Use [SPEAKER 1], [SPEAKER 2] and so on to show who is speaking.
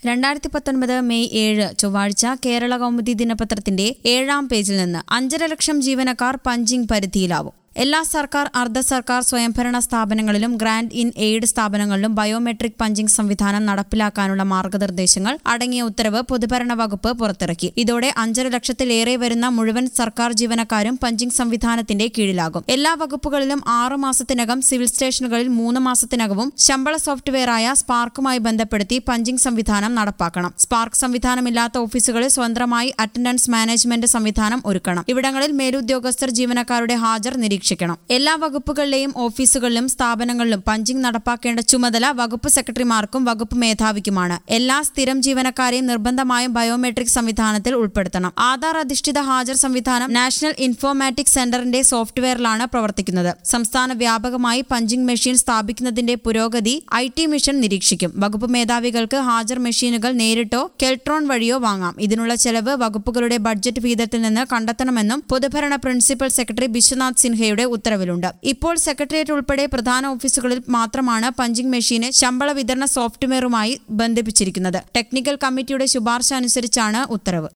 [SPEAKER 1] രണ്ടായിരത്തി പത്തൊൻപത് മെയ് ഏഴ് ചൊവ്വാഴ്ച കേരള കൗമുദി ദിനപത്രത്തിന്റെ ഏഴാം പേജിൽ നിന്ന് അഞ്ചര ലക്ഷം ജീവനക്കാർ പഞ്ചിംഗ് പരിധിയിലാവും എല്ലാ സർക്കാർ അർദ്ധ സർക്കാർ സ്വയംഭരണ സ്ഥാപനങ്ങളിലും ഗ്രാന്റ് ഇൻ എയ്ഡ് സ്ഥാപനങ്ങളിലും ബയോമെട്രിക് പഞ്ചിംഗ് സംവിധാനം നടപ്പിലാക്കാനുള്ള മാർഗനിർദ്ദേശങ്ങൾ അടങ്ങിയ ഉത്തരവ് പൊതുഭരണ വകുപ്പ് പുറത്തിറക്കി ഇതോടെ അഞ്ചര ലക്ഷത്തിലേറെ വരുന്ന മുഴുവൻ സർക്കാർ ജീവനക്കാരും പഞ്ചിംഗ് സംവിധാനത്തിന്റെ കീഴിലാകും എല്ലാ വകുപ്പുകളിലും ആറു മാസത്തിനകം സിവിൽ സ്റ്റേഷനുകളിൽ മൂന്ന് മാസത്തിനകവും ശമ്പള സോഫ്റ്റ്വെയറായ സ്പാർക്കുമായി ബന്ധപ്പെടുത്തി പഞ്ചിംഗ് സംവിധാനം നടപ്പാക്കണം സ്പാർക്ക് സംവിധാനമില്ലാത്ത ഓഫീസുകളിൽ സ്വതന്ത്രമായി അറ്റൻഡൻസ് മാനേജ്മെന്റ് സംവിധാനം ഒരുക്കണം ഇവിടങ്ങളിൽ മേലുദ്യോഗസ്ഥർ ജീവനക്കാരുടെ ഹാജർ നിരീക്ഷിക്കണം എല്ലാ വകുപ്പുകളിലെയും ഓഫീസുകളിലും സ്ഥാപനങ്ങളിലും പഞ്ചിംഗ് നടപ്പാക്കേണ്ട ചുമതല വകുപ്പ് സെക്രട്ടറിമാർക്കും വകുപ്പ് മേധാവിക്കുമാണ് എല്ലാ സ്ഥിരം ജീവനക്കാരെയും നിർബന്ധമായും ബയോമെട്രിക് സംവിധാനത്തിൽ ഉൾപ്പെടുത്തണം ആധാർ അധിഷ്ഠിത ഹാജർ സംവിധാനം നാഷണൽ ഇൻഫോർമാറ്റിക് സെന്ററിന്റെ സോഫ്റ്റ്വെയറിലാണ് പ്രവർത്തിക്കുന്നത് സംസ്ഥാന വ്യാപകമായി പഞ്ചിംഗ് മെഷീൻ സ്ഥാപിക്കുന്നതിന്റെ പുരോഗതി ഐ ടി മിഷൻ നിരീക്ഷിക്കും വകുപ്പ് മേധാവികൾക്ക് ഹാജർ മെഷീനുകൾ നേരിട്ടോ കെൽട്രോൺ വഴിയോ വാങ്ങാം ഇതിനുള്ള ചെലവ് വകുപ്പുകളുടെ ബഡ്ജറ്റ് വിഹിതത്തിൽ നിന്ന് കണ്ടെത്തണമെന്നും പൊതുഭരണ പ്രിൻസിപ്പൽ സെക്രട്ടറി ബിശ്വനാഥ് സിൻഹയുടെ ഉത്തരവിലുണ്ട് ഇപ്പോൾ സെക്രട്ടേറിയറ്റ് ഉൾപ്പെടെ പ്രധാന ഓഫീസുകളിൽ മാത്രമാണ് പഞ്ചിംഗ് മെഷീന് ശമ്പള വിതരണ സോഫ്റ്റ്വെയറുമായി ബന്ധിപ്പിച്ചിരിക്കുന്നത് ടെക്നിക്കൽ കമ്മിറ്റിയുടെ ശുപാർശ അനുസരിച്ചാണ് ഉത്തരവ്